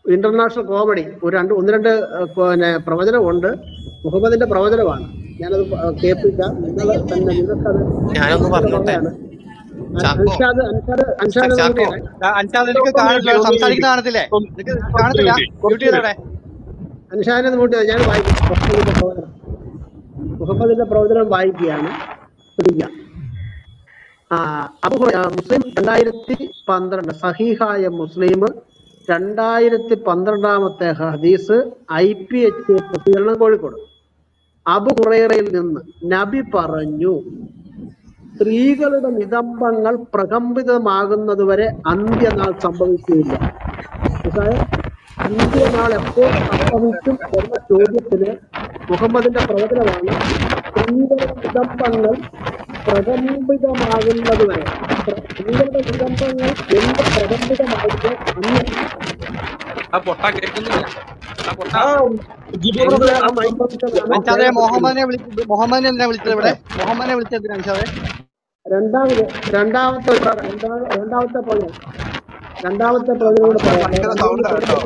International comedy ഒരു രണ്ട് ഒന്ന് രണ്ട് ഏഹ്, പിന്നെ പ്രവചനമുണ്ട് മുഹമ്മദിന്റെ പ്രവചനമാണ് ഞാനത് പ- കേൾപ്പിക്കാം നിങ്ങൾ തന്നെ നിങ്ങൾക്കത് ഞാനൊന്ന് പറഞ്ഞോട്ടെ പറയാണ് ചാക്കോ അൻഷാദ് അൻഷാദ് അൻഷാദ് ചാക്കോ കൂട്ടിയാണ് അൻഷാദ് എനിക്ക് കാണില്ല സംസാരിക്കുന്ന കാണത്തില്ലേ നിനക്ക് കാണത്തില്ല മ്യൂട്ട് ചെയ്തോടെ അൻഷാദിനെ കൂട്ടി ഞാൻ വായിക്കും മുഹമ്മദിന്റെ പ്രവചനം മുഹമ്മദിന്റെ പ്രവചനം വായിക്കുകയാണ് ശ്രദ്ധിക്കാം ആ, അബു ഹുറൈ- ആ, മുസ്ലിം രണ്ടായിരത്തി പന്ത്രണ്ട് സഹീഹായ മുസ്ലിം രണ്ടായിരത്തി പന്ത്രണ്ടാമത്തെ ഹദീസ് ഐ പി എച്ച് പ്രസിദ്ധീകരണം കോഴിക്കോട് അബു ഹുറൈറയിൽ നിന്ന് നബി പറഞ്ഞു സ്ത്രീകളുടെ നിതംബങ്ങൾ പ്രകമ്പിതമാകുന്നതുവരെ അന്ത്യനാൾ സംഭവിക്കുകയില്ല മനസ്സിലായോ? അന്ത്യനാൾ എപ്പോൾ സംഭവിക്കും എന്ന ചോദ്യത്തിന് മുഹമ്മദിന്റെ പ്രവചനമാണ് സ്ത്രീകളുടെ നിതംബങ്ങൾ പ്രകമ്പിതമാകുന്നത് വരെ പ്ര- സ്ത്രീകളുടെ നിതംബങ്ങൾ എന്ത് പ്രകമ്പിതമാകുമ്പോൾ അന്ന് ആ പൊട്ട കേൾക്കുന്നില്ല ആ പൊട്ട ആ ജിബ്രീൽ ആ മൈക്രോഫോൺ അൻഷാദെ മുഹമ്മദിനെ വിളിച്ചത് മുഹമ്മദിനെ എന്തിനാ വിളിച്ചത് ഇവിടെ മുഹമ്മദിനെ വിളിച്ചത് എന്തിനാ അൻഷാദെ രണ്ടാമത് രണ്ടാമത്തെ പ്ര- രണ്ടാ- രണ്ടാമത്തെ പ്രവചനം രണ്ടാമത്തെ പ്രവചനം കൂടെ പറയാം ഭയങ്കര സൗണ്ട് കേട്ടോ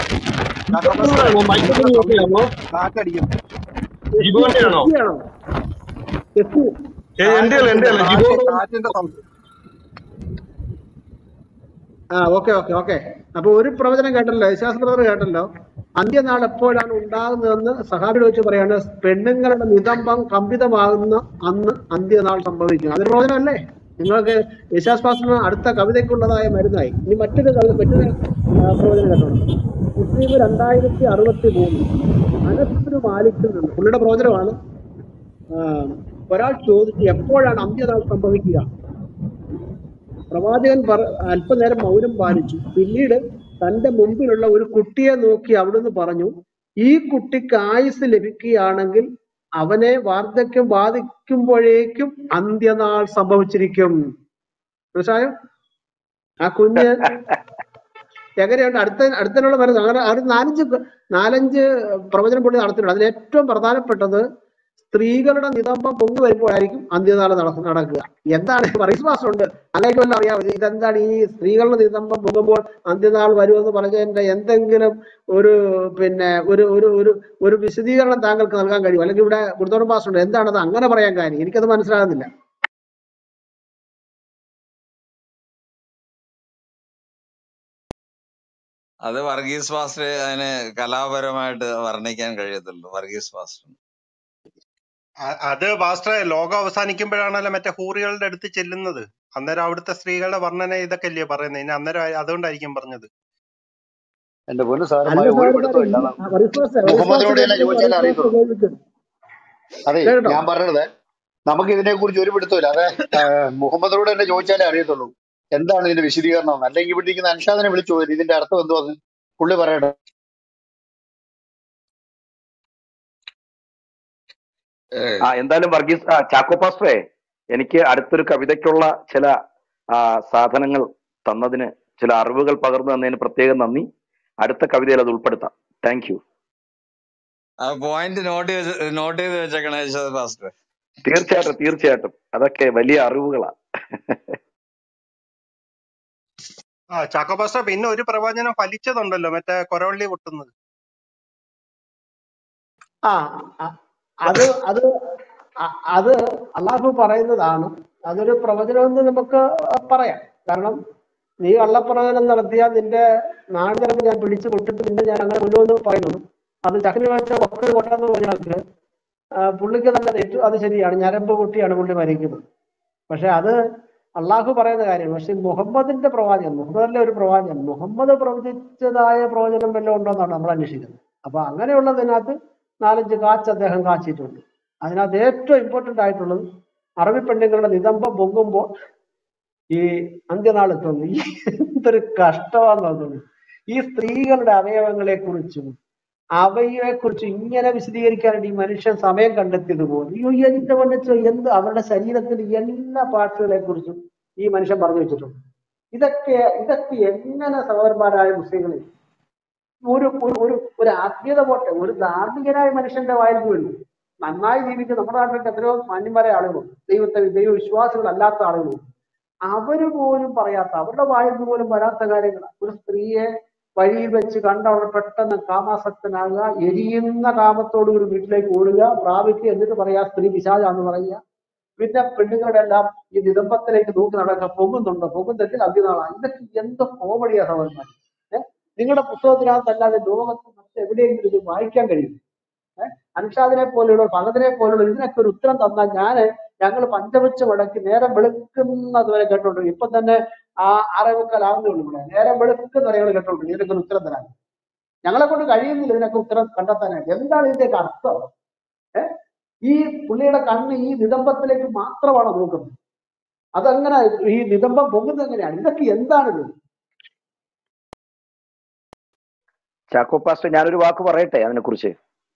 കാറ്റടിക്കും ജിബോന്റെയാണോ എന്റെ അല്ല എന്റെ അല്ല ജിബോ കാറ്റിന്റെ സൗണ്ട് ആ ഓക്കെ ഓക്കെ ഓക്കെ അപ്പൊ ഒരു പ്രവചനം കേട്ടല്ലോ വിശ്വാസ ബ്രദർ കേട്ടല്ലോ അന്ത്യനാൾ എപ്പോഴാണ് ഉണ്ടാകുന്നതെന്ന് സഹാബിയോട് വെച്ച് പറയാണ് പെണ്ണുങ്ങളുടെ നിതംബം കമ്പിതമാകുന്ന അന്ന് അന്ത്യനാൾ സംഭവിക്കും അതൊരു പ്രവചനമല്ലേ നിങ്ങൾക്ക് വിശ്വാസ് പാസ്റ്റിന് അടുത്ത കവിതയ്ക്കുള്ളതായ മരുന്നായി ഇനി മറ്റൊരു കവിത മറ്റൊരു ആ, പ്രവചനം കേട്ടോ മുസ്ലിം രണ്ടായിരത്തി അറുപത്തി മൂന്ന് അനസ്രു മാലിക്കിൽ നിന്ന് പുള്ളിയുടെ പ്രവചനമാണ് ആ, ഒരാൾ ചോദിച്ചു എപ്പോഴാണ് അന്ത്യനാൾ സംഭവിക്കുക പ്രവാചകൻ പറ അല്പനേരം മൗനം പാലിച്ചു പിന്നീട് തന്റെ മുമ്പിലുള്ള ഒരു കുട്ടിയെ നോക്കി അവിടുന്ന് പറഞ്ഞു ഈ കുട്ടിക്ക് ആയുസ് ലഭിക്കുകയാണെങ്കിൽ അവനെ വാർദ്ധക്യം ബാധിക്കുമ്പോഴേക്കും അന്ത്യനാൾ സംഭവിച്ചിരിക്കും മനസ്സിലായോ ആ കുഞ്ഞ് എങ്ങനെയുണ്ട് അടുത്ത അടുത്തതിനുള്ള മരുന്ന് അങ്ങനെ ഒരു നാലഞ്ച് പ്ര- നാലഞ്ച് പ്രവചനം പുള്ളി നടത്തിയിട്ടുണ്ട് അതിൽ ഏറ്റവും പ്രധാനപ്പെട്ടത് സ്ത്രീകളുടെ നിതംബം പൊങ്ങി വരുമ്പോഴായിരിക്കും അന്ത്യനാൾ നട- നടക്കുക എന്താണ് പറീസ് മാസ്റ്റർ ഉണ്ട് അല്ലെങ്കിൽ വല്ല അറിയാമോ ഇത് ഇതെന്താണ് ഈ സ്ത്രീകളുടെ നിതംബം പൊങ്ങുമ്പോൾ അന്ത്യനാൾ വരുമെന്ന് പറഞ്ഞതിന്റെ എന്തെങ്കിലും ഒരു പിന്നെ ഒരു ഒരു ഒരു ഒരു വിശദീകരണം താങ്കൾക്ക് നൽകാൻ കഴിയും അല്ലെങ്കിൽ ഇവിടെ കുടുത്തോളം മാസ്റ്റർ ഉണ്ട് എന്താണത് അങ്ങനെ പറയാൻ കാര്യം എനിക്കത് മനസ്സിലാകുന്നില്ല അത് വർഗീസ് മാസ്റ്റർ അതിന് കലാപരമായിട്ട് വർണ്ണിക്കാൻ കഴിയത്തുള്ളൂ വർഗീസ് മാസ്റ്റർ അ- അത് പാസ്റ്ററെ ലോകം അവസാനിക്കുമ്പോഴാണല്ലോ മറ്റേ ഹൂറികളുടെ അടുത്ത് ചെല്ലുന്നത് അന്നേരം അവിടുത്തെ സ്ത്രീകളുടെ വർണ്ണന ഇതൊക്കെ അല്ലയോ പറയുന്നത് ഇനി അന്നേരം ആ- അതുകൊണ്ടായിരിക്കും പറഞ്ഞത് എന്റെ പൊന്നു അല്ല സാറന്മാരെ ഒരു സാറുമാരെ പിടുത്തവും ഇല്ല ഈ പറീസ് മാസ്റ്റർ പറീസ് മുഹമ്മദിനോട് മാസ്റ്റർ തന്നെ കേൾപ്പിക്കും ചോദിച്ചാലേ പറീസ് മാസ്റ്റർ അറിയത്തുള്ളൂ കേൾപ്പിക്കും അതെ കേട്ടോ ഞാൻ പറഞ്ഞത് നമുക്ക് ഇതിനെ കുറിച്ച് ഒരു പിടുത്തമില്ല അതെ ആ, മുഹമ്മദിനോട് തന്നെ ചോദിച്ചാലേ അറിയത്തുള്ളൂ എന്താണ് ഇതിന്റെ വിശദീകരണം അല്ലെങ്കിൽ ഇവിടെ ഇരിക്കുന്ന അൻഷാദിനെ വിളിച്ചു പോയി ഇതിന്റെ അർത്ഥം എന്തുവാന്ന് പുള്ളി പറയട്ടെ ഏഹ് ആ എന്തായാലും വർഗീസ് ആ ചാക്കോ പാസ്റ്ററെ എനിക്ക് അടുത്തൊരു കവിതയ്ക്കുള്ള ചില ആ, സാധനങ്ങൾ തന്നതിന് ചില അറിവുകൾ പകർന്നു തന്നതിന് പ്രത്യേകം നന്ദി അടുത്ത കവിതയിൽ അത് ഉൾപ്പെടുത്താം താങ്ക് യു ആ പോയിന്റ് നോട്ട് ചെയ്ത് നോട്ട് ചെയ്ത് വെച്ചേക്കണേ പാസ്റ്റർ തീർച്ചയായിട്ടും തീർച്ചയായിട്ടും അതൊക്കെ വലിയ അറിവുകളാ ആ ചാക്കോ പാസ്റ്റർ പിന്നെ ഒരു പ്രവചനം ഫലിച്ചതുണ്ടല്ലോ മറ്റേ കൊരവള്ളി പൊട്ടുന്നത് ആ അ- അത് അത് അ- അത് അള്ളാഹു പറയുന്നതാണ് അതൊരു പ്രവചനമെന്ന് നമുക്ക് പറയാം കാരണം നീ കള്ളപ്രവചനം നടത്തിയാൽ നിന്റെ നാട് ചിലപ്പോൾ ഞാൻ പിടിച്ചു കൊട്ടിട്ട് നിന്നെ ഞാൻ അങ്ങനെ കൊല്ലുമെന്ന് പറയുന്നു അത് ചക്രി വെച്ച കൊക്കൽ കൊണ്ടെന്ന് പറഞ്ഞാൽ പുള്ളിക്ക് തന്നെ തെറ്റു അത് ശരിയാണ് ഞരമ്പ് പൊട്ടിയാണ് പുള്ളി മരിക്കുന്നത് പക്ഷെ അത് അള്ളാഹു പറയുന്ന കാര്യമാണ് പക്ഷെ മുഹമ്മദിന്റെ പ്രവാചകൻ മുഹമ്മദിന്റെ ഒരു പ്രവാചകൻ മുഹമ്മദ് പ്രവചിച്ചതായ പ്രവചനം വല്ലതും ഉണ്ടോ എന്നാണ് നമ്മൾ അന്വേഷിക്കുന്നത് അപ്പൊ അങ്ങനെയുള്ളതിനകത്ത് നാലഞ്ച് കാച്ച് അദ്ദേഹം കാച്ചിട്ടുണ്ട് അതിനകത്ത് ഏറ്റവും ഇമ്പോർട്ടന്റ് ആയിട്ടുള്ളത് അറബി പെണ്ണുങ്ങളുടെ നിതംബം പൊങ്ങുമ്പോൾ ഈ അന്ത്യനാൾ എത്തുന്നു ഈ എന്തൊരു കഷ്ടമാന്ന് തോന്നുന്നു ഈ സ്ത്രീകളുടെ അവയവങ്ങളെ കുറിച്ചും അവയെ കുറിച്ച് ഇങ്ങനെ വിശദീകരിക്കാനായിട്ട് ഈ മനുഷ്യൻ സമയം കണ്ടെത്തിയത് പോലും അയ്യോ എന്റെ മനുഷ്യ എന്ത് അവരുടെ ശരീരത്തിന്റെ എല്ലാ പാർട്ടുകളെ കുറിച്ചും ഈ മനുഷ്യൻ പറഞ്ഞു വെച്ചിട്ടുണ്ട് ഇതൊക്കെ ഇതൊക്കെ എങ്ങനെ സഹോദരന്മാരായ മുസ്ലിങ്ങളിൽ ഒരു ഒരു ഒരു ഒരു ആത്മീയത പോട്ടെ ഒരു ധാർമ്മികനായ മനുഷ്യന്റെ വായിൽ പോലും നന്നായി ജീവിക്കുന്ന നമ്മുടെ നാട്ടിലൊക്കെ എത്രയോ മാന്യന്മാരായ ആളുകളുണ്ട് ദൈവത്തെ ദൈവവിശ്വാസികളല്ലാത്ത ആളുകളുണ്ട് അവര് പോലും പറയാത്ത അവരുടെ വായിൽ നിന്ന് പോലും വരാത്ത കാര്യങ്ങൾ ഒരു സ്ത്രീയെ വഴിയിൽ വെച്ച് കണ്ടവിടെ പെട്ടെന്ന് കാമാസക്തനാകുക എരിയുന്ന കാമത്തോടു കൂടി വീട്ടിലേക്ക് ഓടുക പ്രാപിക്കുക എന്നിട്ട് പറയാ സ്ത്രീ പിശാചാന്ന് പറയുക പിന്നെ പെണ്ണുങ്ങളുടെ എല്ലാം ഈ നിതംബത്തിലേക്ക് നോക്കി നടക്കുക പൊങ്ങുന്നുണ്ടോ പൊങ്ങുന്നെങ്കിൽ അന്ത്യനാളാണ് ഇതൊക്കെ എന്ത് കോമഡിയാ സഹോദരന്മാർ ഏഹ് നിങ്ങളുടെ പുസ്തകത്തിനകത്തല്ലാതെ ലോകത്ത് മറ്റെവിടെയെങ്കിലും ഇത് വായിക്കാൻ കഴിയും ഏഹ് അൻഷാദിനെ പോലെയുള്ള ഭഗതിനെ പോലെയുള്ള ഇതിനൊക്കെ ഒരു ഉത്തരം തന്നാൽ ഞാന് ഞങ്ങൾ പഞ്ചപച്ച വടക്ക് നേരം വെളുക്കുന്നത് വരെ കേട്ടോണ്ടിരിക്കും ഇപ്പൊ തന്നെ ആ ആറേ മുക്കാൽ ആവുന്നേ ഉള്ളൂ ഇവിടെ നേരം വെളുക്കുന്ന വരെ ഞങ്ങൾ കേട്ടോണ്ടിരിക്കും ഇതിനൊക്കെ ഒരു ഉത്തരം തരാൻ ഞങ്ങളെ കൊണ്ട് കഴിയുന്നില്ല ഇതിനൊക്കെ ഉത്തരം കണ്ടെത്താനായിട്ട് എന്താണ് ഇതിന്റെയൊക്കെ അർത്ഥം ഏഹ് ഈ പുള്ളിയുടെ കണ്ണ് ഈ നിതംബത്തിലേക്ക് മാത്രമാണ് നോക്കുന്നത് അതങ്ങനെ ഈ നിതംബം പൊങ്ങുന്നത് എങ്ങനെയാണ് ഇതൊക്കെ എന്താണിത് ചാക്കോ പാസ്റ്റർ ഞാനൊരു വാക്ക് പറയട്ടെ അതിനെക്കുറിച്ച്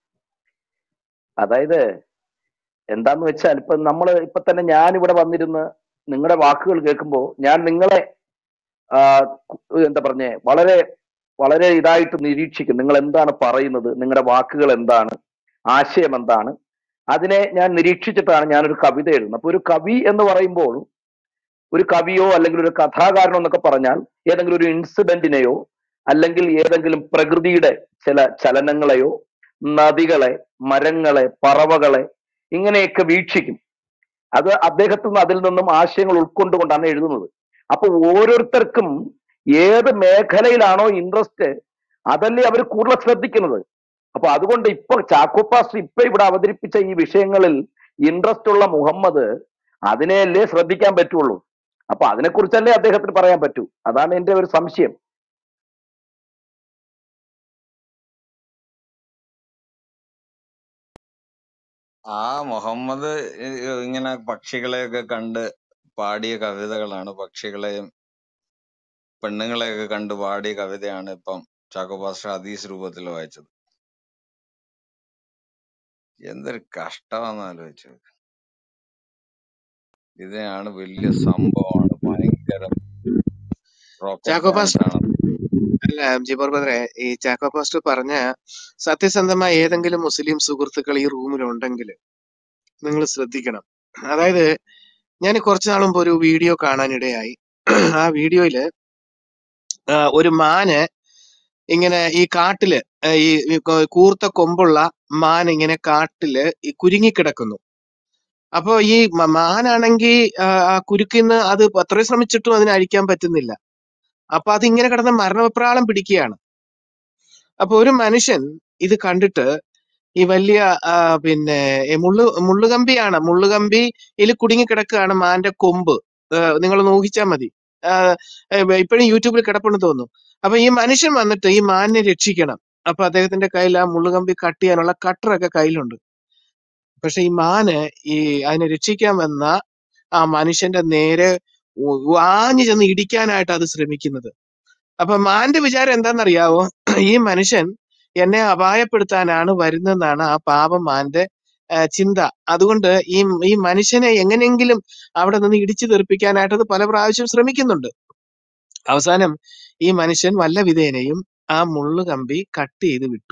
അതായത് എന്താന്ന് വെച്ചാൽ ഇപ്പൊ നമ്മൾ ഇപ്പൊ തന്നെ ഞാൻ ഇവിടെ വന്നിരുന്ന് നിങ്ങളുടെ വാക്കുകൾ കേൾക്കുമ്പോൾ ഞാൻ നിങ്ങളെ ആ, കു- എന്താ പറഞ്ഞേ വളരെ വളരെ ഇതായിട്ട് നിരീക്ഷിക്കും നിങ്ങൾ എന്താണ് പറയുന്നത് നിങ്ങളുടെ വാക്കുകൾ എന്താണ് ആശയം എന്താണ് അതിനെ ഞാൻ നിരീക്ഷിച്ചിട്ടാണ് ഞാനൊരു കവിത എഴുതുന്നത് അപ്പൊ ഒരു കവി എന്ന് പറയുമ്പോൾ ഒരു കവിയോ അല്ലെങ്കിൽ ഒരു കഥാകാരനോ എന്നൊക്കെ പറഞ്ഞാൽ ഏതെങ്കിലും ഒരു ഇൻസിഡന്റിനെയോ അല്ലെങ്കിൽ ഏതെങ്കിലും പ്രകൃതിയുടെ ചില ചലനങ്ങളെയോ നദികളെ മരങ്ങളെ പറവകളെ ഇങ്ങനെയൊക്കെ വീക്ഷിക്കും അത് അദ്ദേഹത്തിൽ നിന്ന് അതിൽ നിന്നും ആശയങ്ങൾ ഉൾക്കൊണ്ടുകൊണ്ടാണ് എഴുതുന്നത് അപ്പൊ ഓരോരുത്തർക്കും ഏത് മേഖലയിലാണോ ഇൻട്രസ്റ്റ് അതല്ലേ അവർ കൂടുതൽ ശ്രദ്ധിക്കുന്നത് അപ്പൊ അതുകൊണ്ട് ഇപ്പൊ ചാക്കോ പാസ്റ്റർ ഇപ്പൊ ഇവിടെ അവതരിപ്പിച്ച ഈ വിഷയങ്ങളിൽ ഇൻട്രസ്റ്റ് ഉള്ള മുഹമ്മദ് അതിനെയല്ലേ ശ്രദ്ധിക്കാൻ പറ്റുള്ളൂ അപ്പൊ അതിനെക്കുറിച്ചല്ലേ അദ്ദേഹത്തിന് പറയാൻ പറ്റൂ അതാണ് എന്റെ ഒരു സംശയം ആ മുഹമ്മദ് ഇ- ഇങ്ങനെ പക്ഷികളെയൊക്കെ കണ്ട് പാടിയ കവിതകളാണ് പക്ഷികളെയും പെണ്ണുങ്ങളെയൊക്കെ കണ്ട് പാടിയ കവിതയാണ് ഇപ്പം ചാക്കോ പാസ്റ്റർ ഹദീസ് രൂപത്തിൽ വായിച്ചത് എന്തൊരു കഷ്ടമാണെന്ന് ആലോചിച്ചു ഇതിനാണ് വലിയ സംഭവമാണ് ഭയങ്കര റോക്കറ്റ് ചാക്കോ സയൻസ് പാസ്റ്റർ ആണ് അല്ല ജിബോർ ബദ്രെ ഈ ചാക്കോ പാസ്റ്റർ പറഞ്ഞ സത്യസന്ധമായ ഏതെങ്കിലും മുസ്ലിം സുഹൃത്തുക്കൾ ഈ റൂമിൽ ഉണ്ടെങ്കിൽ നിങ്ങൾ ശ്രദ്ധിക്കണം അതായത് ഞാൻ കുറച്ചു നാൾ മുമ്പ് ഒരു വീഡിയോ കാണാനിടയായി ആ വീഡിയോയില് ആ, ഒരു മാന് ഇങ്ങനെ ഈ കാട്ടില് ആ, ഈ ഈ കൊ- കൂർത്ത കൊമ്പുള്ള മാൻ ഇങ്ങനെ കാട്ടില് ഈ കുരുങ്ങിക്കിടക്കുന്നു അപ്പൊ ഈ മ- മാനാണെങ്കി ആ ആ കുരുക്കിന്ന് അത് അത്രയും ശ്രമിച്ചിട്ടും അതിനെ അഴിക്കാൻ പറ്റുന്നില്ല അപ്പൊ അത് ഇങ്ങനെ കിടന്ന് മരണപ്രാളം പിടിക്കുകയാണ് അപ്പൊ ഒരു മനുഷ്യൻ ഇത് കണ്ടിട്ട് ഈ വലിയ ആ, പിന്നെ ഈ മുള്ളു മുള്ളുകമ്പിയാണ് മുള്ളുകമ്പിയിൽ കുടുങ്ങി കിടക്കുകയാണ് മാന്റെ കൊമ്പ് നിങ്ങൾ ഊഹിച്ചാൽ മതി ഇപ്പോഴും യൂട്യൂബിൽ കിടപ്പുണ്ടെന്ന് തോന്നുന്നു അപ്പൊ ഈ മനുഷ്യൻ വന്നിട്ട് ഈ മാനിനെ രക്ഷിക്കണം അപ്പൊ അദ്ദേഹത്തിന്റെ കയ്യിൽ ആ മുള്ളുകമ്പി കട്ട് ചെയ്യാനുള്ള കട്ടറൊക്കെ കയ്യിലുണ്ട് പക്ഷെ ഈ മാന് ഈ അതിനെ രക്ഷിക്കാൻ വന്ന ആ മനുഷ്യന്റെ നേരെ ഉ- ആഞ്ഞു ചെന്ന് ഇടിക്കാനായിട്ട് അത് ശ്രമിക്കുന്നത് അപ്പൊ മാന്റെ വിചാരം എന്താണെന്നറിയാവോ ഈ മനുഷ്യൻ എന്നെ അപായപ്പെടുത്താനാണ് വരുന്നതെന്നാണ് ആ പാപം മാന്റെ ആ, ചിന്ത അതുകൊണ്ട് ഈ ഈ മനുഷ്യനെ എങ്ങനെയെങ്കിലും അവിടെ നിന്ന് ഇടിച്ചു തെറിപ്പിക്കാനായിട്ട് അത് പല പ്രാവശ്യം ശ്രമിക്കുന്നുണ്ട് അവസാനം ഈ മനുഷ്യൻ വല്ല വിധേനയും ആ മുള്ളുകമ്പി കട്ട് ചെയ്ത് വിട്ടു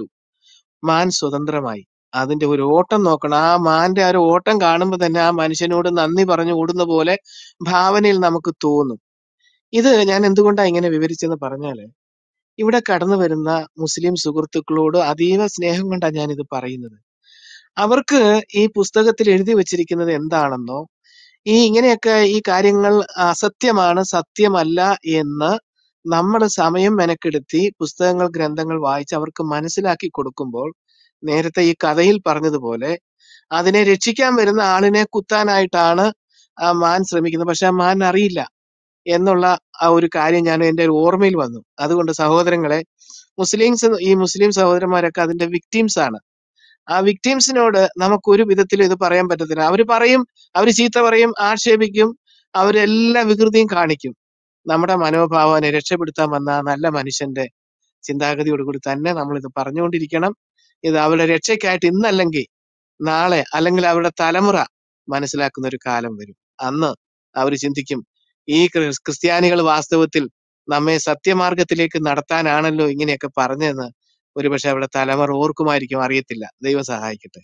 മാൻ സ്വതന്ത്രമായി അതിന്റെ ഒരു ഓട്ടം നോക്കണം ആ മാന്റെ ആ ഒരു ഓട്ടം കാണുമ്പോൾ തന്നെ ആ മനുഷ്യനോട് നന്ദി പറഞ്ഞു ഓടുന്ന പോലെ ഭാവനയിൽ നമുക്ക് തോന്നും ഇത് ഞാൻ എന്തുകൊണ്ടാ ഇങ്ങനെ വിവരിച്ചെന്ന് പറഞ്ഞാല് ഇവിടെ കടന്നു വരുന്ന മുസ്ലിം സുഹൃത്തുക്കളോട് അതീവ സ്നേഹം കൊണ്ടാണ് ഞാൻ ഇത് പറയുന്നത് അവർക്ക് ഈ പുസ്തകത്തിൽ എഴുതി വെച്ചിരിക്കുന്നത് എന്താണെന്നോ ഈ ഇങ്ങനെയൊക്കെ ഈ കാര്യങ്ങൾ അസത്യമാണ് സത്യമല്ല എന്ന് നമ്മൾ സമയം മെനക്കെടുത്തി പുസ്തകങ്ങൾ ഗ്രന്ഥങ്ങൾ വായിച്ച് അവർക്ക് മനസ്സിലാക്കി കൊടുക്കുമ്പോൾ നേരത്തെ ഈ കഥയിൽ പറഞ്ഞതുപോലെ അതിനെ രക്ഷിക്കാൻ വരുന്ന ആളിനെ കുത്താനായിട്ടാണ് ആ മാൻ ശ്രമിക്കുന്നത് പക്ഷെ ആ മാൻ അറിയില്ല എന്നുള്ള ആ ഒരു കാര്യം ഞാൻ എന്റെ ഒരു ഓർമ്മയിൽ വന്നു അതുകൊണ്ട് സഹോദരങ്ങളെ മുസ്ലിംസ് ഈ മുസ്ലിം സഹോദരന്മാരൊക്കെ അതിന്റെ വിക്ടിംസ് ആണ് ആ വിക്ടിംസിനോട് നമുക്ക് ഒരു വിധത്തിലും ഇത് പറയാൻ പറ്റത്തില്ല അവര് പറയും അവര് ചീത്ത പറയും ആക്ഷേപിക്കും അവരെല്ലാ വികൃതിയും കാണിക്കും നമ്മുടെ മനോഭാവനെ രക്ഷപ്പെടുത്താൻ വന്ന ആ നല്ല മനുഷ്യന്റെ ചിന്താഗതിയോട് കൂടി തന്നെ നമ്മൾ ഇത് പറഞ്ഞുകൊണ്ടിരിക്കണം ഇത് അവരുടെ രക്ഷയ്ക്കായിട്ട് ഇന്നല്ലെങ്കിൽ നാളെ അല്ലെങ്കിൽ അവരുടെ തലമുറ മനസ്സിലാക്കുന്ന ഒരു കാലം വരും അന്ന് അവർ ചിന്തിക്കും ഈ ക്രിസ്- ക്രിസ്ത്യാനികൾ വാസ്തവത്തിൽ നമ്മെ സത്യമാർഗത്തിലേക്ക് നടത്താനാണല്ലോ ഇങ്ങനെയൊക്കെ പറഞ്ഞതെന്ന് ഒരുപക്ഷെ അവരുടെ തലമുറ ഓർക്കുമായിരിക്കും അറിയത്തില്ല ദൈവം സഹായിക്കട്ടെ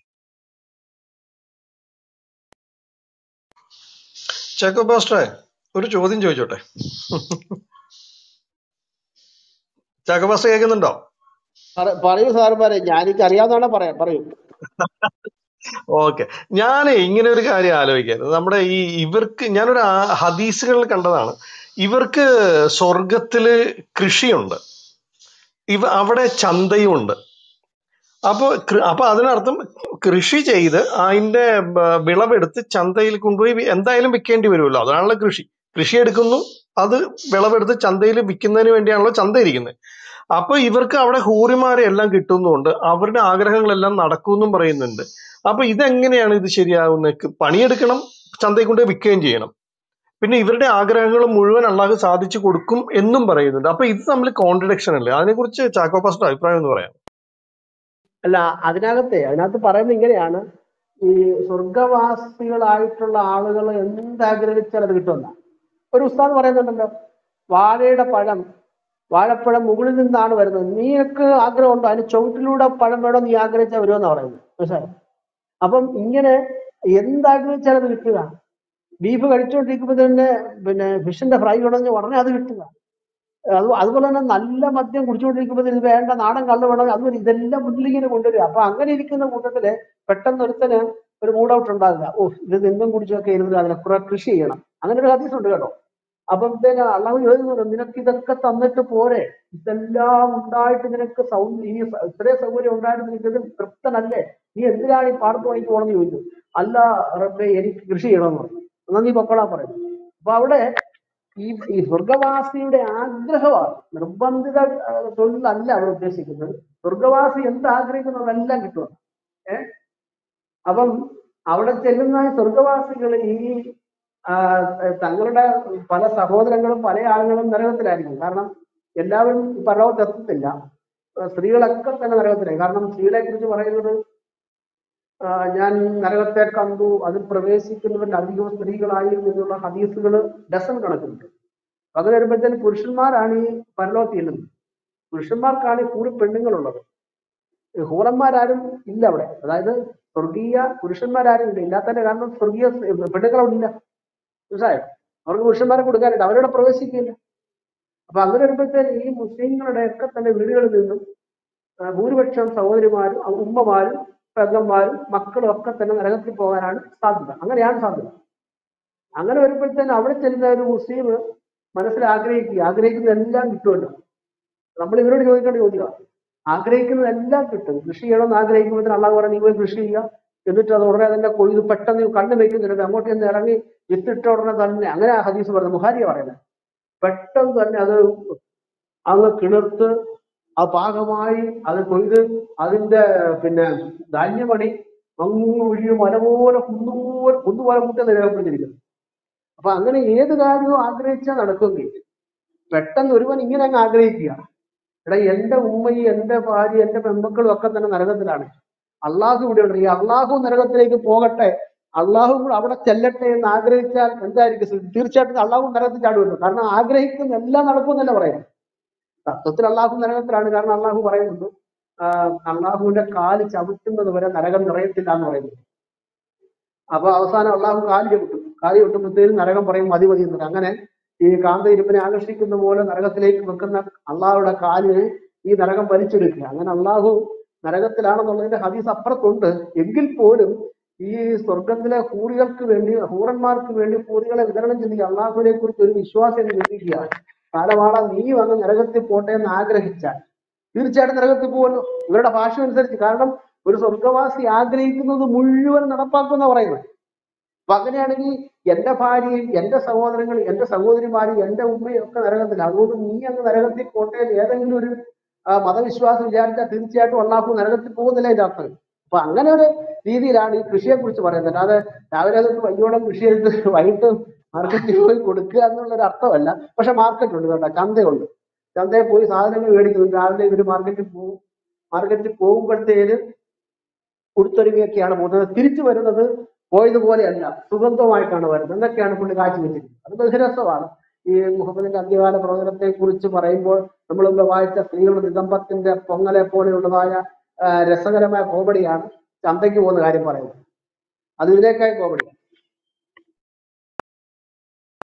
ചാക്കോ പാസ്റ്ററെ ഒരു ചോദ്യം ചോദിച്ചോട്ടെ ചാക്കോപാസ്റ്റർ കേൾക്കുന്നുണ്ടോ പറ- പറയൂ സാറുമാരെ ഞാൻ എനിക്ക് അറിയാവുന്നതാണ് പറയാം പറയൂ ഓക്കെ ഞാൻ ഇങ്ങനെ ഒരു കാര്യം ആലോചിക്കായിരുന്നു നമ്മുടെ ഈ ഇവർക്ക് ഞാനൊരു ആ- ഹദീസുകളിൽ കണ്ടതാണ് ഇവർക്ക് സ്വർഗത്തില് കൃഷിയുണ്ട് ഇവ അവിടെ ചന്തയുമുണ്ട് അപ്പൊ കൃ- അപ്പൊ അതിനർത്ഥം കൃഷി ചെയ്ത് അതിന്റെ ബ- വിളവെടുത്ത് ചന്തയിൽ കൊണ്ടുപോയി വി- എന്തായാലും വിൽക്കേണ്ടി വരുമല്ലോ അതാണല്ലോ കൃഷി കൃഷി എടുക്കുന്നു അത് വിളവെടുത്ത് ചന്തയിൽ വിൽക്കുന്നതിന് വേണ്ടിയാണല്ലോ ചന്ത ഇരിക്കുന്നത് അപ്പൊ ഇവർക്ക് അവിടെ ഹൂറിമാരെ എല്ലാം കിട്ടുന്നുണ്ട് അവരുടെ ആഗ്രഹങ്ങളെല്ലാം നടക്കുമെന്നും പറയുന്നുണ്ട് അപ്പൊ ഇതെങ്ങനെയാണ് ഇത് ശരിയാവുന്നത് പണിയെടുക്കണം ചന്തയിൽ കൊണ്ട് വിൽക്കുകയും ചെയ്യണം പിന്നെ ഇവരുടെ ആഗ്രഹങ്ങൾ മുഴുവൻ അള്ളാഹ് സാധിച്ചു കൊടുക്കും എന്നും പറയുന്നുണ്ട് അപ്പൊ ഇത് തമ്മിൽ കോൺട്രഡിക്ഷൻ അല്ലേ അതിനെക്കുറിച്ച് ചാക്കോ പാസ്റ്റർ അഭിപ്രായം എന്ന് പറയാം അല്ല അതിനകത്തെ അതിനകത്ത് പറയുന്നത് ഇങ്ങനെയാണ് ഈ സ്വർഗവാസികളായിട്ടുള്ള ആളുകൾ എന്താഗ്രഹിച്ചാൽ അത് കിട്ടുമെന്ന ഒരു ഉസ്താദ് പറയുന്നുണ്ടല്ലോ വാഴയുടെ പഴം വാഴപ്പഴം മുകളിൽ നിന്നാണ് വരുന്നത് നീക്ക് ആഗ്രഹമുണ്ടോ അതിന് ചുവട്ടിലൂടെ പഴം വേണോ നീ ആഗ്രഹിച്ചാൽ വരുമെന്നാ പറയുന്നത് മനസ്സിലായോ അപ്പം ഇങ്ങനെ എന്താഗ്രഹിച്ചാൽ അത് കിട്ടുക ബീഫ് കഴിച്ചുകൊണ്ടിരിക്കുമ്പോൾ തന്നെ പിന്നെ ഫിഷിന്റെ ഫ്രൈ ഉടഞ്ഞ് ഉടനെ അത് കിട്ടുക അത് അതുപോലെ തന്നെ നല്ല മദ്യം കുടിച്ചുകൊണ്ടിരിക്കുമ്പോൾ ഇത് വേണ്ട നാടൻ കള്ള് വേണം അതുപോലെ ഇതെല്ലാം മുന്നിലിങ്ങനെ കൊണ്ടുവരിക അപ്പൊ അങ്ങനെ ഇരിക്കുന്ന കൂട്ടത്തില് പെട്ടെന്ന് ഒരുത്തന് ഒരു മൂഡ് ഔട്ട് ഉണ്ടാകുക ഓ ഇത് നിന്നും കുടിച്ചൊക്കെ ഇരുന്ന് അതിനെ കുറെ കൃഷി ചെയ്യണം അങ്ങനെ ഒരു ഹദീസ് ഉണ്ട് കേട്ടോ അപ്പം പിന്നെ അള്ളാഹു ചോദിക്കുന്നു നിനക്ക് ഇതൊക്കെ തന്നിട്ട് പോരെ ഇതെല്ലാം ഉണ്ടായിട്ട് നിനക്ക് സൗ ഈ സ- ഇത്രയും സൗകര്യം ഉണ്ടായിട്ട് നിനക്ക് ഇത് തൃപ്തനല്ലേ നീ എന്തിനാണ് ഈ പാടത്ത് പണിക്ക് പോകണമെന്ന് ചോദിച്ചു അല്ല റബ്ബെ എനിക്ക് കൃഷി ചെയ്യണമെന്ന് പറഞ്ഞു എന്നാ നീ പൊക്കോളാൻ പറയുന്നു അപ്പൊ അവിടെ ഈ ഈ സ്വർഗവാസിയുടെ ആഗ്രഹമാണ് നിർബന്ധിത ആ, തൊഴിലല്ല അവർ ഉദ്ദേശിക്കുന്നത് സ്വർഗവാസി എന്ത് ആഗ്രഹിക്കുന്നതെല്ലാം കിട്ടും ഏ അപ്പം അവിടെ ചെല്ലുന്ന സ്വർഗവാസികൾ ഈ ആ, തങ്ങളുടെ പല സഹോദരങ്ങളും പല ആളുകളും നരകത്തിലായിരിക്കും കാരണം എല്ലാവരും ഈ പരലോകത്ത് എത്തത്തില്ല ആ, സ്ത്രീകളൊക്കെ തന്നെ നരകത്തിലായി കാരണം സ്ത്രീകളെ കുറിച്ച് പറയുന്നത് ആ, ഞാൻ നരകത്തെ കണ്ടു അതിൽ പ്രവേശിക്കുന്നവരിൽ അധികം സ്ത്രീകളായിരുന്നു എന്നുള്ള ഹദീസുകൾ ഡസൻ കണക്കുണ്ട് അങ്ങനെ വരുമ്പോഴത്തേന് പുരുഷന്മാരാണ് ഈ പരലോകത്ത് ചെല്ലുന്നത് പുരുഷന്മാർക്കാണ് ഈ കൂടി പെണ്ണുങ്ങളുള്ളത് ഈ ഹൂറന്മാരാരും ഇല്ല അവിടെ അതായത് സ്വർഗീയ പുരുഷന്മാരാരും ഇല്ല ഇല്ലാത്തതിന്റെ കാരണം സ്വർഗീയ പെണ്ണുങ്ങൾ അവിടെ ഇല്ല മനസ്സിലായോ അവർക്ക് പുരുഷന്മാരെ കൊടുക്കാനുണ്ട് അവരവിടെ പ്രവേശിക്കില്ല അപ്പൊ അങ്ങനെ വരുമ്പോഴത്തേന് ഈ മുസ്ലിങ്ങളുടെ ഒക്കെ തന്നെ വീടുകളിൽ നിന്നും ആ, ഭൂരിപക്ഷം സഹോദരിമാരും അ- ഉമ്മമാരും പെങ്ങന്മാരും മക്കളും ഒക്കെ തന്നെ നരകത്തിൽ പോകാനാണ് സാധ്യത അങ്ങനെയാണ് സാധ്യത അങ്ങനെ വരുമ്പോഴത്തേന് അവിടെ ചെല്ലുന്ന ഒരു മുസ്ലിം മനസ്സിൽ ആഗ്രഹിക്കുക ആഗ്രഹിക്കുന്നതെല്ലാം കിട്ടുമല്ലോ നമ്മൾ ഇവരോട് ചോദിക്കേണ്ട ചോദ്യമാണ് ആഗ്രഹിക്കുന്നതെല്ലാം കിട്ടും കൃഷി ചെയ്യണമെന്ന് ആഗ്രഹിക്കുമ്പോൾ അള്ളാഹ് പറഞ്ഞ നീ പോയി കൃഷി ചെയ്യുക എന്നിട്ട് അത് ഉടനെ തന്നെ കൊയ്ത് പെട്ടെന്ന് നീ കണ്ണു വെക്കുന്നില്ല അങ്ങോട്ട് ചെന്ന് ഇറങ്ങി വിത്തിട്ട ഉടനെ തന്നെ അങ്ങനെ ആ ഹദീസ് പറയുന്നത് മുഹാരിയ പറയുന്നത് പെട്ടെന്ന് തന്നെ അത് അങ്ങ് കിളിർത്ത് ആ പാകമായി അത് കൊയ്ത് അതിന്റെ പിന്നെ ധാന്യമണി അങ്ങ് ഒഴിയും മല പോലെ കുന്നുപോലെ കുന്നുപോലെ മുട്ടെന്ന് രേഖപ്പെടുത്തിയിരിക്കുന്നു അപ്പൊ അങ്ങനെ ഏത് കാര്യവും ആഗ്രഹിച്ചാൽ നടക്കുമെങ്കിൽ പെട്ടെന്ന് ഒരുവൻ ഇങ്ങനെ അങ്ങ് ആഗ്രഹിക്കുക എടാ എന്റെ ഉമ്മയും എന്റെ ഭാര്യ എന്റെ പെൺമക്കളും ഒക്കെ തന്നെ നരകത്തിലാണ് അള്ളാഹു ഇവിടെ ഉണ്ട് ഈ അള്ളാഹു നരകത്തിലേക്ക് പോകട്ടെ അള്ളാഹു കൂടെ അവിടെ ചെല്ലട്ടെ എന്ന് ആഗ്രഹിച്ചാൽ എന്തായിരിക്കും സ്ഥിതി? തീർച്ചയായിട്ടും അള്ളാഹു നരകത്തിൽ ചാടുമല്ലോ കാരണം ആഗ്രഹിക്കുന്ന എല്ലാം നടക്കുമെന്നല്ല പറയാം തത്വത്തിൽ അള്ളാഹു നരകത്തിലാണ് കാരണം അള്ളാഹു പറയുന്നുണ്ട് ആ, അള്ളാഹുവിന്റെ കാല് ചവിട്ടുന്നത് വരെ നരകം നിറയത്തില്ല എന്ന് പറയുന്നു അപ്പൊ അവസാനം അള്ളാഹു കാല് ചവിട്ടും കാല് ചവിട്ടുമ്പോഴത്തേനും നരകം പറയും മതി മതി എന്ന് പറയും. അങ്ങനെ ഈ കാന്ത ഇരുപ്പിനെ ആകർഷിക്കുന്ന പോലെ നരകത്തിലേക്ക് വെക്കുന്ന അള്ളാഹുയുടെ കാലിനെ ഈ നരകം വലിച്ചെടുക്കുക അങ്ങനെ അള്ളാഹു നരകത്തിലാണെന്നുള്ളതിന്റെ ഹദീസ് അപ്പുറത്തുണ്ട് എങ്കിൽ പോലും ഈ സ്വർഗത്തിലെ ഹൂറികൾക്ക് വേണ്ടി ഹൂറന്മാർക്ക് വേണ്ടി ഹൂറികളെ വിതരണം ചെയ്യുന്ന അള്ളാഹുവിനെ കുറിച്ച് ഒരു വിശ്വാസം നിർമ്മിക്കുകയാണ് കാലമാള നീ വന്ന് നരകത്തിൽ പോട്ടെ എന്ന് ആഗ്രഹിച്ചാൽ തീർച്ചയായിട്ടും നരകത്തിൽ പോകുമല്ലോ ഇവരുടെ ഭാഷ അനുസരിച്ച് കാരണം ഒരു സ്വർഗവാസി ആഗ്രഹിക്കുന്നത് മുഴുവൻ നടപ്പാക്കുമെന്നാ പറയുന്നത് അപ്പൊ അങ്ങനെയാണെങ്കിൽ എന്റെ ഭാര്യയും എന്റെ സഹോദരങ്ങളും എന്റെ സഹോദരിമാരും എന്റെ ഉമ്മയും ഒക്കെ നരകത്തില്ല അതുകൊണ്ട് നീ അങ്ങ് നരകത്തിൽ പോട്ടെ എന്ന് ഏതെങ്കിലും ഒരു ആ, മതവിശ്വാസം വിചാരിച്ചാൽ തീർച്ചയായിട്ടും അള്ളാഹു നരകത്തിൽ പോകുന്നില്ല അതിന്റെ അർത്ഥം അപ്പൊ അങ്ങനെ ഒരു രീതിയിലാണ് ഈ കൃഷിയെ കുറിച്ച് പറയുന്നത് അല്ലാതെ രാവിലെ തൊട്ട് വൈകോളം കൃഷി ചെയ്തിട്ട് വൈകിട്ട് മാർക്കറ്റിൽ പോയി കൊടുക്കുക എന്നുള്ള ഒരു അർത്ഥമല്ല പക്ഷെ മാർക്കറ്റ് ഉണ്ട് കേട്ടോ ചന്തയുണ്ട് ചന്തയിൽ പോയി സാധനങ്ങൾ മേടിക്കുന്നുണ്ട് രാവിലെ ഇവര് മാർക്കറ്റിൽ പോകും മാർക്കറ്റിൽ പോകുമ്പോഴത്തേന് ഉടുത്തൊരുങ്ങിയൊക്കെയാണ് പോകുന്നത് തിരിച്ചു വരുന്നത് പോയതുപോലെയല്ല സുഗന്ധമായിട്ടാണ് വരുന്നത് എന്നൊക്കെയാണ് പുള്ളി കാഴ്ച വെച്ചിരിക്കുന്നത് അത് ബഹിരസമാണ് ഈ മുഹമ്മദിന്റെ അന്ത്യകാല പ്രവചനത്തെ കുറിച്ച് പറയുമ്പോൾ നമ്മൾ മുമ്പ് വായിച്ച സ്ത്രീകളുടെ നിതംബത്തിന്റെ പൊങ്ങലെ പോലെയുള്ളതായ ആ, രസകരമായ കോമഡിയാണ് ചന്തയ്ക്ക് പോകുന്ന കാര്യം പറയുന്നത് അത് ഇതിനേക്കാൾ കോമഡി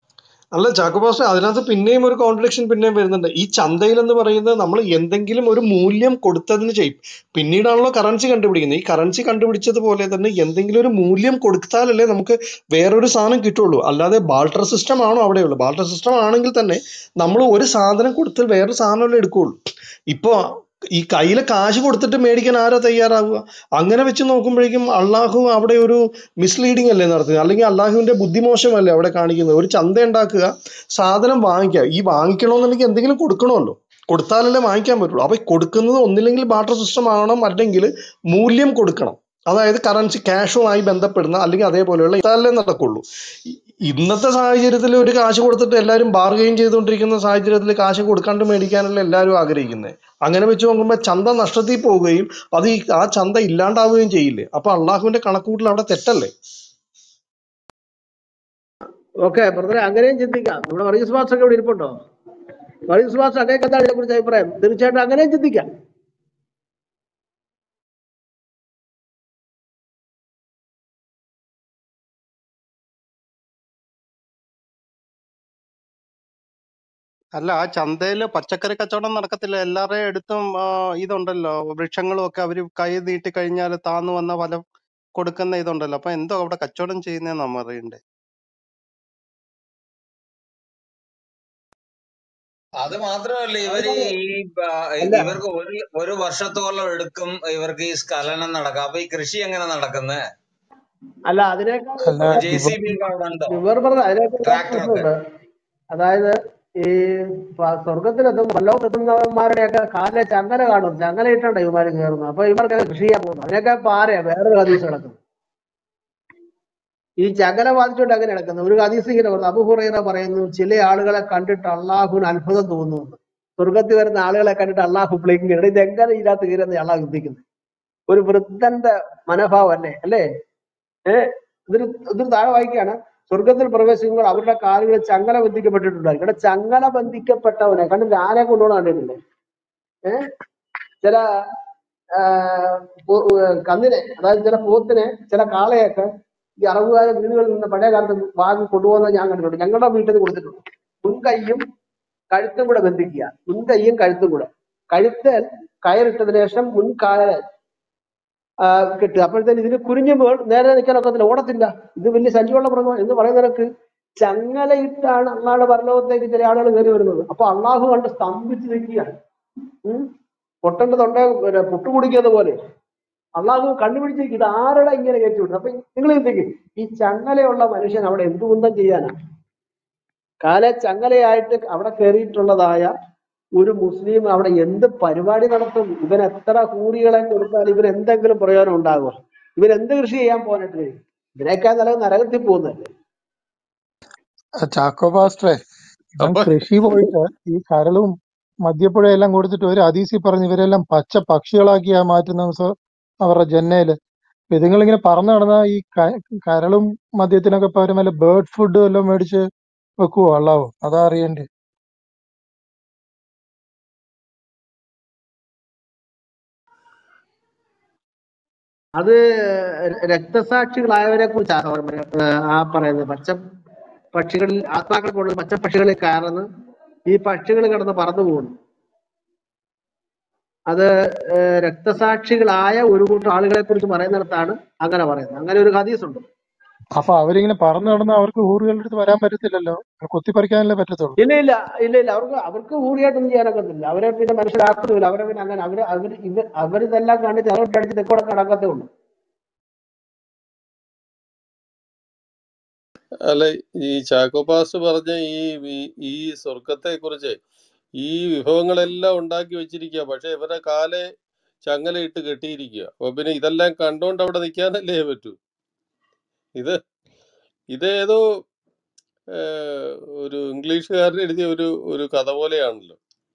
അല്ല ചാക്കോബാസ് അതിനകത്ത് പിന്നെയും ഒരു കോൺട്രഡിക്ഷൻ പിന്നെയും വരുന്നുണ്ട് ഈ ചന്തയിൽ എന്ന് പറയുന്നത് നമ്മൾ എന്തെങ്കിലും ഒരു മൂല്യം കൊടുത്തതിന് ചെയ്യും പിന്നീടാണല്ലോ കറൻസി കണ്ടുപിടിക്കുന്നത് ഈ കറൻസി കണ്ടുപിടിച്ചതുപോലെ തന്നെ എന്തെങ്കിലും ഒരു മൂല്യം കൊടുത്താലല്ലേ നമുക്ക് വേറൊരു സാധനം കിട്ടുള്ളൂ അല്ലാതെ ബാൾട്ടർ സിസ്റ്റം ആണോ അവിടെയുള്ളൂ ബാൾട്ടർ സിസ്റ്റം ആണെങ്കിൽ തന്നെ നമ്മൾ ഒരു സാധനം കൊടുത്താൽ വേറൊരു സാധനമല്ലേ എടുക്കുള്ളൂ ഇപ്പൊ ഈ കയ്യിൽ കാശ് കൊടുത്തിട്ട് മേടിക്കാൻ ആരാ തയ്യാറാവുക അങ്ങനെ വെച്ച് നോക്കുമ്പോഴേക്കും അള്ളാഹു അവിടെ ഒരു മിസ്ലീഡിംഗ് അല്ലേ നടത്തുക അല്ലെങ്കിൽ അള്ളാഹുവിന്റെ ബുദ്ധിമോശമല്ലേ അവിടെ കാണിക്കുന്നത് ഒരു ചന്ത ഉണ്ടാക്കുക സാധനം വാങ്ങിക്കുക ഈ വാങ്ങിക്കണമെന്നുണ്ടെങ്കിൽ എന്തെങ്കിലും കൊടുക്കണമല്ലോ കൊടുത്താലല്ലേ വാങ്ങിക്കാൻ പറ്റുള്ളൂ അപ്പൊ ഈ കൊടുക്കുന്നത് ഒന്നില്ലെങ്കിൽ ബാർട്ടർ സിസ്റ്റം ആവണം അല്ലെങ്കിൽ മൂല്യം കൊടുക്കണം അതായത് കറൻസി ക്യാഷുമായി ബന്ധപ്പെടുന്ന അല്ലെങ്കിൽ അതേപോലെയുള്ള ഇതാലേ നടക്കുള്ളൂ ഇ- ഇന്നത്തെ സാഹചര്യത്തിൽ ഒരു കാശ് കൊടുത്തിട്ട് എല്ലാവരും ബാർഗെയിൻ ചെയ്തുകൊണ്ടിരിക്കുന്ന സാഹചര്യത്തിൽ കാശ് കൊടുക്കാണ്ട് മേടിക്കാനല്ല എല്ലാവരും ആഗ്രഹിക്കുന്നത് അങ്ങനെ വെച്ച് നോക്കുമ്പോൾ ചന്ത നഷ്ടത്തിൽ പോവുകയും അത് ഈ ആ ചന്ത ഇല്ലാണ്ടാവുകയും ചെയ്യില്ലേ അപ്പൊ അള്ളാഹുവിന്റെ കണക്കൂട്ടിൽ അവിടെ തെറ്റല്ലേ ഓക്കെ ബ്രദറെ അങ്ങനെയും ചിന്തിക്കാം നമ്മുടെ വർഗീസ് മാസ്റ്റർ ഒക്കെ ഇവിടെ ഇരിപ്പുണ്ടോ വർഗീസ് മാസ്റ്റർ അങ്ങനെയൊക്കെ എന്താണ് ഇതിനെക്കുറിച്ച് അഭിപ്രായം തീർച്ചയായിട്ടും അങ്ങനെയും ചിന്തിക്കാം അല്ല ആ ചന്തയില് പച്ചക്കറി കച്ചവടം നടക്കത്തില്ല എല്ലാവരുടെയും അടുത്തും ആ, ഇതുണ്ടല്ലോ വൃക്ഷങ്ങളും ഒക്കെ അവര് കൈ നീട്ടി കഴിഞ്ഞാൽ താന്നു വന്ന ഫലം കൊടുക്കുന്ന ഇതുണ്ടല്ലോ അപ്പൊ എന്തോ അവിടെ കച്ചവടം ചെയ്യുന്നതെന്ന് നമ്മ അറിയണ്ടേ അത് മാത്രമല്ല ഇവര് ഈ ആ, അല്ല ഇവർക്ക് ഒരു ഒരു വർഷത്തോളം എടുക്കും ഇവർക്ക് ഈ സ്ഖലനം നടക്കാം അപ്പൊ ഈ കൃഷി എങ്ങനെ നടക്കുന്നത് അല്ല അതിനേക്കാൾ അല്ല ജെ ഇവ സി ബി ഒക്കെ അവിടെ ഉണ്ടോ വിവർ പറഞ്ഞ അതിനേക്കാൾ വേറെ ട്രാക്ടറൊക്കെ പ്രശ്നമുണ്ട് അതായത് ഈ പ- സ്വർഗത്തിലെത്തും പരലോകത്തെത്തുന്നവന്മാരുടെയൊക്കെ കാലിലെ ചങ്ങല കാണും ചങ്ങല ഇട്ടുണ്ട് ഇവന്മാര് കയറുന്നത് അപ്പൊ ഇവർക്ക് കൃഷി ചെയ്യാൻ പോകുന്നു അതിനൊക്കെ പാരയാ വേറൊരു ഹദീസ് കിടക്കുന്നു ഈ ചങ്ങല ബാധിച്ചുകൊണ്ട് അങ്ങനെ കിടക്കുന്നു ഒരു ഹദീസ് ഇങ്ങനെ പറഞ്ഞു അബു ഹുറൈറ പറയുന്നു ചില ആളുകളെ കണ്ടിട്ട് അള്ളാഹുവിന് അത്ഭുതം തോന്നുന്നു സ്വർഗത്തിൽ വരുന്ന ആളുകളെ കണ്ടിട്ട് അള്ളാഹു പ്ലേക്കും ഇത് എങ്ങനെ ഇതിനകത്ത് കയറുന്ന അള്ളാഹു ചിന്തിക്കുന്നത് ഒരു വൃദ്ധന്റെ മനോഭാവം അല്ലേ അല്ലേ ഏഹ് ഇതൊരു ഇതൊരു താഴെ വായിക്കുകയാണ് സ്വർഗത്തിൽ പ്രവേശിക്കുമ്പോൾ അവരുടെ കാലുകളിൽ ചങ്ങല ബന്ധിക്കപ്പെട്ടിട്ടുണ്ടായിരിക്കും ഇവിടെ ചങ്ങല ബന്ധിക്കപ്പെട്ടവനെ കണ്ടിട്ട് ആരെ കൊണ്ടുപോകണം കണ്ടിട്ടില്ലേ ഏഹ് ചില ആഹ് പോ- ഏഹ് കന്നിനെ അതായത് ചില പോത്തിനെ ചില കാളയൊക്കെ ഈ അറവുകാരെ വീടുകളിൽ നിന്ന് പഴയ കാലത്ത് വാങ്ങി കൊണ്ടുപോകുന്നത് ഞാൻ കണ്ടിട്ടുണ്ട് ഞങ്ങളുടെ വീട്ടിൽ നിന്ന് കൊടുത്തിട്ടുണ്ട് മുൻകൈയും കഴുത്തും കൂടെ ബന്ധിക്കുക മുൻകൈയും കഴുത്തും കൂടെ കഴുത്തിൽ കയറിട്ടതിന് ശേഷം മുൻകാല കിട്ടുക അപ്പോഴത്തേന് ഇതിന് കുനിഞ്ഞുമ്പോൾ നേരെ നിൽക്കാൻ ഒക്കത്തില്ല ഓടത്തില്ല ഇത് വലിയ ശല്യമുള്ള മൃഗം എന്ന് പറയുന്ന നിനക്ക് ചങ്ങലയിട്ടാണ് അള്ളാഹുടെ പരലോകത്തേക്ക് ചില ആളുകൾ കയറി വരുന്നത് അപ്പൊ അള്ളാഹു കണ്ട് സ്തംഭിച്ച് നിൽക്കുകയാണ് ഉം. പൊട്ടന്റെ തൊണ്ട പിന്നെ പുട്ടു കുടിക്കുന്നത് പോലെ അള്ളാഹു കണ്ടുപിടിച്ചിരിക്കും ഇത് ആരുടെ ഇങ്ങനെ കയറ്റി വിടുന്നത് അപ്പൊ നിങ്ങൾ ചിന്തിക്കും ഈ ചങ്ങലയുള്ള മനുഷ്യൻ അവിടെ എന്ത് കുന്തം ചെയ്യാനാ കാലെ ചങ്ങലയായിട്ട് അവിടെ കയറിയിട്ടുള്ളതായ ഒരു മുസ്ലിം അവിടെ എന്ത് പരിപാടി നടത്തും ഇവൻ എത്ര കൂലികളെ കൊടുത്താൽ ഇവൻ എന്തെങ്കിലും പ്രയോജനം ഉണ്ടാകുമോ ഇവൻ എന്ത് കൃഷി ചെയ്യാൻ പോകാനായിട്ട് കഴിയും ഇതിനേക്കാൾ നല്ലത് നരകത്തിൽ പോകുന്നതല്ലേ ആ ചാക്കോ പാസ്റ്ററെ ഇവൻ അപ്പൊ കൃഷി പോയിട്ട് ഈ കരളും മദ്യപ്പുഴയെല്ലാം കൊടുത്തിട്ട് ഒരു അതീസി പറഞ്ഞ് ഇവരെല്ലാം പച്ച പക്ഷികളാക്കിയാ മാറ്റുന്ന സ- അവരുടെ ജന്നയില് അപ്പൊ ഇതുങ്ങളിങ്ങനെ പറന്നു നടന്ന ഈ ക- കരളും മദ്യത്തിനൊക്കെ പകരം വല്ല ബേർഡ് ഫുഡ് വല്ലതും മേടിച്ച് വെക്കുവോ അള്ളാവോ അതാ അറിയണ്ടേ അത് രക്തസാക്ഷികളായവരെ കുറിച്ചാണ് ആ പറയുന്നത് പച്ച പക്ഷികളിൽ ആത്മാക്കൾ കൊണ്ട് പച്ച പക്ഷികളിൽ കയറുന്നു ഈ പക്ഷികൾ കിടന്ന് പറന്നു പോകുന്നു അത് ഏഹ് രക്തസാക്ഷികളായ ഒരു കൂട്ടം ആളുകളെ കുറിച്ച് പറയുന്നിടത്താണ് അങ്ങനെ പറയുന്നത് അങ്ങനെ ഒരു ഹദീസ് ഉണ്ട് അപ്പൊ അവരിങ്ങനെ പറന്നു നടന്ന അവർക്ക് ഊറുകളുടെ അടുത്ത് വരാൻ പറ്റത്തില്ലല്ലോ കുത്തിപ്പറിക്കാനല്ലേ പറ്റത്തുള്ളൂ ഇല്ല ഇല്ല ഇല്ല ഇല്ല അവർക്ക് അവർക്ക് ഊറിയായിട്ടൊന്നും ചെയ്യാനൊക്കത്തില്ല അവരെ പിന്നെ മനുഷ്യരാക്കുന്നില്ല അവരെ പിന്നെ അങ്ങനെ അവര് അവർ ഇവർ അവരിതെല്ലാം കണ്ടിട്ട് അവരുടെ അടിച്ച് തെക്കോടെ നടക്കത്തേ ഉള്ളൂ അല്ല ഈ ചാക്കോ പാസ് പറഞ്ഞ ഈ ഈ- ഈ സ്വർഗത്തെ കുറിച്ച് ഈ വിഭവങ്ങളെല്ലാം ഉണ്ടാക്കി വെച്ചിരിക്കുക പക്ഷെ ഇവരുടെ കാലെ ചങ്ങലയിട്ട് കെട്ടിയിരിക്കുക അപ്പൊ പിന്നെ ഇതെല്ലാം കണ്ടോണ്ട് അവിടെ നിൽക്കാനല്ലേ പറ്റൂ ഇത് ഇതേതോ ഏഹ്, ഒരു ഇംഗ്ലീഷുകാരൻ എഴുതിയ ഒരു ഒരു കഥ പോലെയാണല്ലോ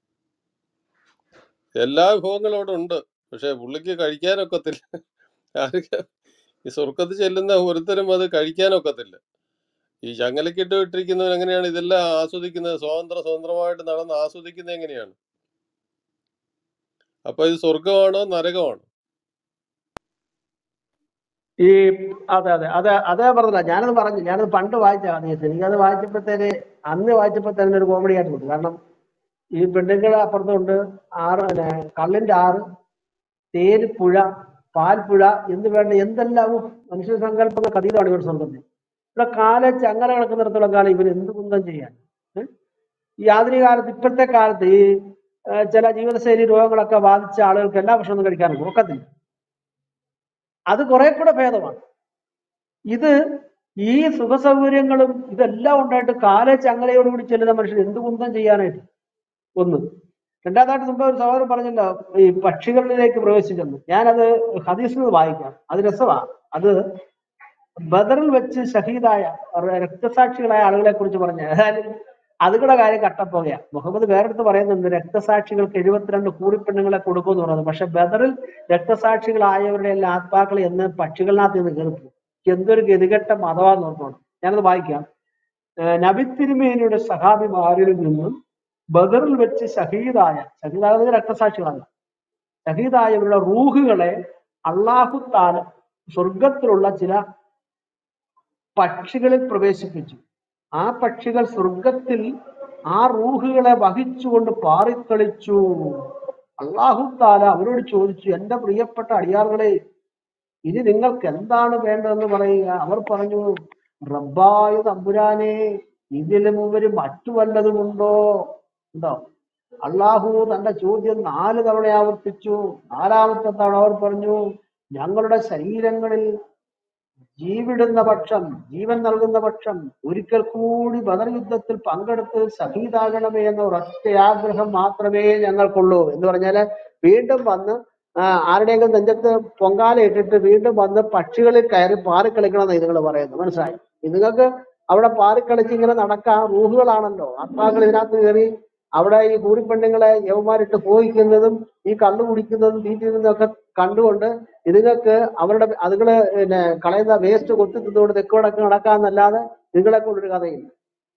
എല്ലാ വിഭവങ്ങളും അവിടെ ഉണ്ട് പക്ഷെ പുള്ളിക്ക് കഴിക്കാനൊക്കത്തില്ല ആർക്ക് ഈ സ്വർഗത്ത് ചെല്ലുന്ന ഒരുത്തരും അത് കഴിക്കാനൊക്കത്തില്ല ഈ ചങ്ങലക്കിട്ട് ഇട്ടിരിക്കുന്നവൻ എങ്ങനെയാണ് ഇതെല്ലാം ആസ്വദിക്കുന്നത് സ്വതന്ത്ര സ്വതന്ത്രമായിട്ട് നടന്ന് ആസ്വദിക്കുന്നത് എങ്ങനെയാണ് അപ്പൊ ഇത് സ്വർഗമാണോ നരകമാണോ ഈ അതെ അതെ അതെ അതേ പറഞ്ഞില്ല ഞാനത് പറഞ്ഞു ഞാനത് പണ്ട് വായിച്ച ഹദീസ് എനിക്കത് വായിച്ചപ്പോഴത്തേന് അന്ന് വായിച്ചപ്പോ തന്നെ ഒരു കോമഡി ആയിട്ട് തോന്നി കാരണം ഈ പെണ്ണുങ്ങൾ അപ്പുറത്തുണ്ട് ആറ് പിന്നെ കള്ളിന്റെ ആറ് തേര് പുഴ പാൽപ്പുഴ എന്ന് വേണ്ട എന്തെല്ലാം ഉഫ്, മനുഷ്യ സങ്കല്പങ്ങൾക്ക് അതീതമാണ് ഇവർ സ്വർഗത്തിൽ ഇവിടെ കാല ചങ്ങല കിടക്കുന്നിടത്തോളം കാലം ഇവർ എന്ത് കുന്തം ചെയ്യാൻ ഏ? ഈ ആധുനിക കാലത്ത് ഇപ്പോഴത്തെ കാലത്ത് ഈ ആ, ചില ജീവിതശൈലി രോഗങ്ങളൊക്കെ ബാധിച്ച ആളുകൾക്ക് എല്ലാ ഭക്ഷണവും കഴിക്കാനും ഒക്കത്തില്ല അത് കുറെ കൂടെ ഭേദമാണ് ഇത് ഈ സുഖസൗകര്യങ്ങളും ഇതെല്ലാം ഉണ്ടായിട്ട് കാല ചങ്ങലയോടുകൂടി ചെല്ലുന്ന മനുഷ്യൻ എന്ത് കുന്തം ചെയ്യാനായിട്ട് ഒന്ന് രണ്ടാമതായിട്ട് മുമ്പ് ഒരു സഹോദരൻ പറഞ്ഞല്ലോ ഈ പക്ഷികളിലേക്ക് പ്രവേശിച്ചെന്ന് ഞാനത് ഹദീസിൽ നിന്ന് വായിക്കാം അത് രസമാണ് അത് ബദറിൽ വെച്ച് ഷഹീദായ ര- രക്തസാക്ഷികളായ ആളുകളെ കുറിച്ച് പറഞ്ഞ ഏതായാലും അതുകൂടെ കാര്യം കട്ടപ്പോകയാ മുഹമ്മദ് വേറെടുത്ത് പറയുന്നുണ്ട് രക്തസാക്ഷികൾക്ക് എഴുപത്തിരണ്ട് കൂറിപ്പെണ്ണുങ്ങളെ കൊടുക്കുമെന്ന് പറയുന്നത് പക്ഷെ ബദറിൽ രക്തസാക്ഷികളായവരുടെ എല്ലാ ആത്മാക്കൾ എന്ന് പക്ഷികളിനകത്ത് നിന്ന് കയറിപ്പോയി എന്തൊരു ഗതികെട്ട മതമാന്ന് ഓർത്തോണം ഞാനത് വായിക്കാം ഏഹ് നബി തിരുമേനിയുടെ സഹാബിമാരിൽ നിന്നും ബദറിൽ വെച്ച് ഷഹീദായ ഷഹീദാകുന്നത് രക്തസാക്ഷികളല്ല ഷഹീദായവരുടെ റൂഹുകളെ അള്ളാഹു താല സ്വർഗത്തിലുള്ള ചില പക്ഷികളിൽ പ്രവേശിപ്പിച്ചു ആ പക്ഷികൾ സ്വർഗത്തിൽ ആ റൂഹുകളെ വഹിച്ചുകൊണ്ട് പാറിക്കളിച്ചു അള്ളാഹു താല അവരോട് ചോദിച്ചു എന്റെ പ്രിയപ്പെട്ട അടിയാറുകളെ ഇനി നിങ്ങൾക്ക് എന്താണ് വേണ്ടതെന്ന് പറയുക അവർ പറഞ്ഞു റബ്ബായ തമ്പുരാനെ ഇതിലും ഉപരി മറ്റു വല്ലതുമുണ്ടോ ഉണ്ടോ അള്ളാഹു തന്റെ ചോദ്യം നാല് തവണ ആവർത്തിച്ചു നാലാമത്തെ തവണ അവർ പറഞ്ഞു ഞങ്ങളുടെ ശരീരങ്ങളിൽ ജീവിടുന്ന പക്ഷം ജീവൻ നൽകുന്ന പക്ഷം ഒരിക്കൽ കൂടി ബദർ യുദ്ധത്തിൽ പങ്കെടുത്ത് ഷഹീദാകണമേ എന്ന ഒരൊറ്റ ആഗ്രഹം മാത്രമേ ഞങ്ങൾക്കുള്ളൂ എന്ന് പറഞ്ഞാല് വീണ്ടും വന്ന് ആ, ആരുടെയെങ്കിലും നെഞ്ചത്ത് പൊങ്കാല ഇട്ടിട്ട് വീണ്ടും വന്ന് പക്ഷികളിൽ കയറി പാറിക്കളിക്കണമെന്ന് നിങ്ങൾ പറയുന്നത് മനസ്സിലായി നിങ്ങൾക്ക് അവിടെ പാറിക്കളിച്ച് ഇങ്ങനെ നടക്കാം റൂഹുകളാണല്ലോ ആത്മാക്കൾ ഇതിനകത്ത് കയറി അവിടെ ഈ കൂറിപ്പെണ്ണുങ്ങളെ യവന്മാരിട്ട് പോയിക്കുന്നതും ഈ കള്ളു കുടിക്കുന്നതും തീറ്റുന്നതും ഒക്കെ കണ്ടുകൊണ്ട് ഇതുങ്ങൾക്ക് അവരുടെ അതുങ്ങള് പിന്നെ കളയുന്ന വേസ്റ്റ് കൊത്തി തിന്നുകൊണ്ട് തെക്കോടൊക്കെ നടക്കാന്നല്ലാതെ നിങ്ങളെ കൊണ്ടൊരു കഥയില്ല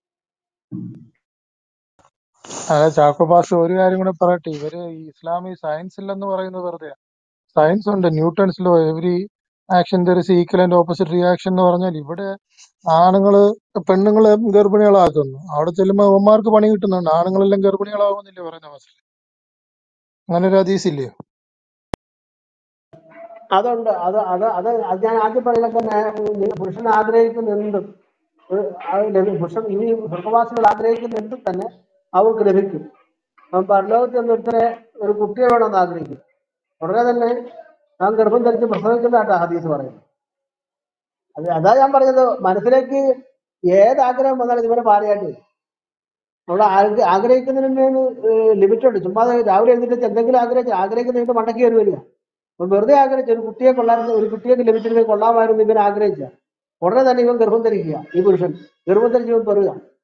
അതെ ചാക്കോ പാസ് ഒരു കാര്യം കൂടെ പറയട്ടെ ഇവര് ഈ ഇസ്ലാമിക സയൻസ് ഇല്ലെന്ന് പറയുന്നത് വെറുതെ സയൻസ് ഉണ്ട് Newton's law every action there is equal and opposite reaction എന്ന് പറഞ്ഞാൽ ഇവിടെ ആണുങ്ങള് പെണ്ണുങ്ങളെ ഗർഭിണികളാക്കുന്നു അവിടെ ചെല്ലുമ്പോ അവന്മാർക്ക് പണി കിട്ടുന്നുണ്ട് ആണുങ്ങളെല്ലാം ഗർഭിണികളാവുന്നില്ലേ പറയുന്ന പാസ് അങ്ങനെ ഒരു ഹദീസ് ഇല്ലയോ അതുണ്ട് അത് അത് അത് അത് ഞാൻ ആദ്യം പറയുന്നത് തന്നെ ഉം, പുരുഷൻ ആഗ്രഹിക്കുന്ന എന്തും ഒരു അത് ലഭി- പുരുഷൻ ഇനി സ്വർഗവാസികൾ ആഗ്രഹിക്കുന്ന എന്തും തന്നെ അവർക്ക് ലഭിക്കും അവൻ പരലോകത്ത് എന്നൊരുത്തരെ ഒരു കുട്ടിയെ വേണമെന്ന് ആഗ്രഹിക്കും ഉടനെ തന്നെ അവൻ ഗർഭം ധരിച്ച് പ്രസവിക്കുന്നതായിട്ടാണ് ഹദീസ് പറയുന്നത് അത് അതാ ഞാൻ പറഞ്ഞത് മനസ്സിലേക്ക് ഏത് ആഗ്രഹം വന്നാലും ഇവരെ ഭാര്യയായിട്ട് വരും അവിടെ ആഗ്ര- ആഗ്രഹിക്കുന്നതിന് ലിമിറ്റ് ഉണ്ട് ചുമ്മാ രാവിലെ എഴുന്നേറ്റ് എന്തെങ്കിലും ആഗ്രഹിച്ച് ആഗ്രഹിക്കുന്നതിന്റെ മണ്ടയ്ക്ക് കയറി വരിക അപ്പൊ വെറുതെ ആഗ്രഹിച്ചു ഒരു കുട്ടിയെ കൊള്ളായിരുന്നു ഒരു കുട്ടിയൊക്കെ ലഭിച്ചിരുന്നെങ്കിൽ കൊള്ളാമായിരുന്നു ഇവൻ ആഗ്രഹിച്ച ഉടനെ തന്നെ ഇവൻ ഗർഭം ധരിക്കുക ഈ പുരുഷൻ ഗർഭം ധരിച്ച് ഇവൻ പെറുക